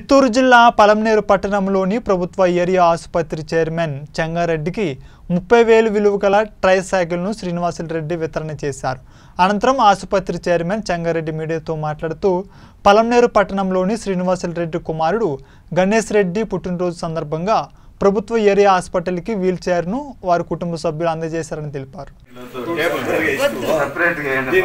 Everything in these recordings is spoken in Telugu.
చిత్తూరు జిల్లా పలంనేరు పట్టణంలోని ప్రభుత్వ ఏరియా ఆసుపత్రి చైర్మన్ చెంగారెడ్డికి ముప్పై వేలు విలువ గల ట్రై సైకిల్ను శ్రీనివాసులరెడ్డి వితరణ చేశారు అనంతరం ఆసుపత్రి చైర్మన్ చెంగారెడ్డి మీడియాతో మాట్లాడుతూ పలంనేరు పట్టణంలోని శ్రీనివాసులరెడ్డి కుమారుడు గణేష్ రెడ్డి పుట్టినరోజు సందర్భంగా ప్రభుత్వ ఏరియా హాస్పిటల్కి వీల్ చైర్ను వారి కుటుంబ సభ్యులు అందజేశారని తెలిపారు సపరేట్గా ఏంటి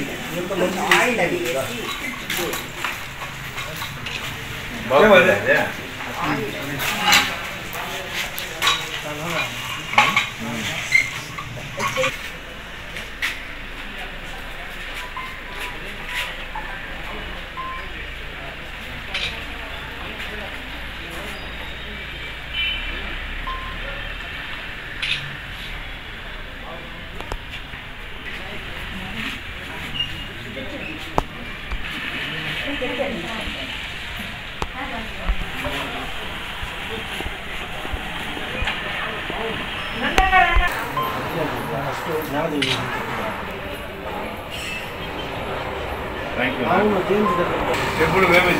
థ్యాంక్ యూ ఎప్పుడు మేమే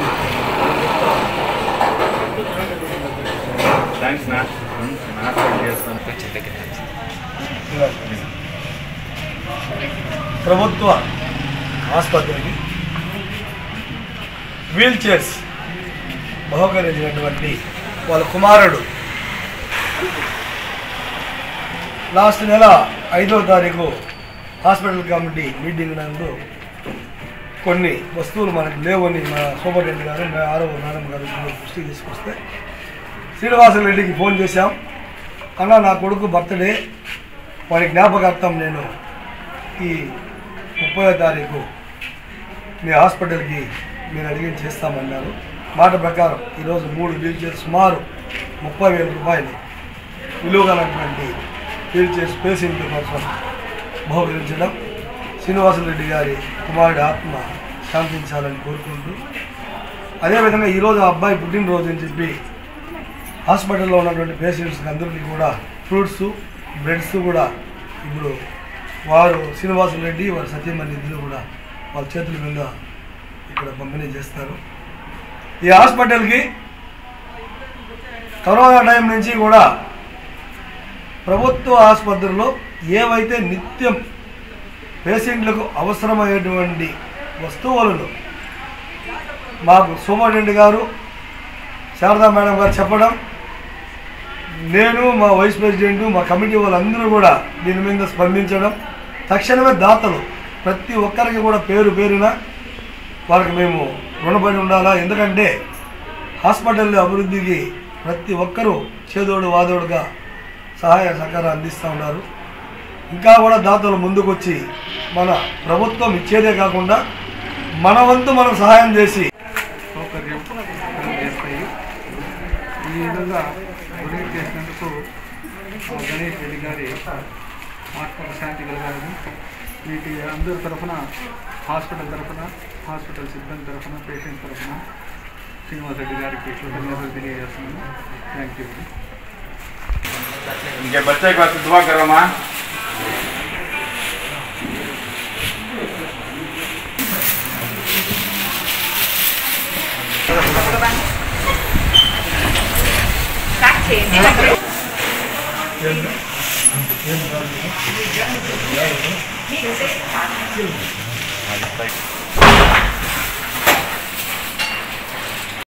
థ్యాంక్స్ నా నా చేస్తాను ప్రభుత్వ ఆసుపత్రికి వీల్ చైర్స్ బహుకరించినటువంటి వాళ్ళ కుమారుడు లాస్ట్ నెల ఐదవ తారీఖు హాస్పిటల్ కమిటీ మీటింగ్ నందు కొన్ని వస్తువులు మనకు లేవని మా సూపరింటెండెంట్ గారు మా ఆరో మేడం గారు దృష్టికి తీసుకొస్తే శ్రీనివాస రెడ్డికి ఫోన్ చేశాం అన్న నా కొడుకు బర్త్డే వారి జ్ఞాపకార్థం నేను ఈ ముప్పై తారీఖు మీ హాస్పిటల్కి మీరు అడిగి చేస్తామన్నారు మాట ప్రకారం ఈరోజు మూడు వీల్ చైర్ సుమారు ముప్పై వేల రూపాయలు విలువ గలటువంటి వీల్ చైర్స్ పేషెంట్ల కోసం బహుకరించడం శ్రీనివాసరెడ్డి గారి కుమారుడి ఆత్మ శాంతించాలని కోరుకుంటూ అదేవిధంగా ఈరోజు ఆ అబ్బాయి పుట్టినరోజు అని చెప్పి హాస్పిటల్లో ఉన్నటువంటి పేషెంట్స్కి అందరికీ కూడా ఫ్రూట్స్ బ్రెడ్స్ కూడా ఇప్పుడు వారు శ్రీనివాసులు రెడ్డి వారి సత్యమణి ఇద్దరు కూడా వాళ్ళ చేతుల మీద ఇక్కడ పంపిణీ చేస్తారు ఈ హాస్పిటల్కి కరోనా టైం నుంచి కూడా ప్రభుత్వ ఆసుపత్రుల్లో ఏవైతే నిత్యం పేషెంట్లకు అవసరమయ్యేటువంటి వస్తువులను మాకు సూపరింటెండెంట్ గారు శారదా మేడం గారు చెప్పడం నేను మా వైస్ ప్రెసిడెంట్ మా కమిటీ వాళ్ళందరూ కూడా దీని మీద స్పందించడం తక్షణమే దాతలు ప్రతి ఒక్కరికి కూడా పేరు పేరున వారికి మేము రుణపడి ఉండాలా ఎందుకంటే హాస్పిటల్ అభివృద్ధికి ప్రతి ఒక్కరూ చేదోడు వాదోడుగా సహాయ సహకారం అందిస్తూ ఉన్నారు ఇంకా కూడా దాతలు ముందుకొచ్చి మన ప్రభుత్వం ఇచ్చేదే కాకుండా మన వంతు మనం సహాయం చేసి సౌకర్యం చేస్తాయి ఈ విధంగా డొనేట్ చేసినందుకు ఆ గణేష్ రెడ్డి గారి ఆత్మ శాంతి కలగాలని వీటి అందరి తరఫున హాస్పిటల్ తరఫున హాస్పిటల్ సిబ్బంది తరఫున పేషెంట్ తరఫున శ్రీనివాస్ రెడ్డి గారికి కృతజ్ఞతలు తెలియజేస్తున్నాను థ్యాంక్ యూ इनके बच्चे के वास्ते दुआ करो माँ Mix it.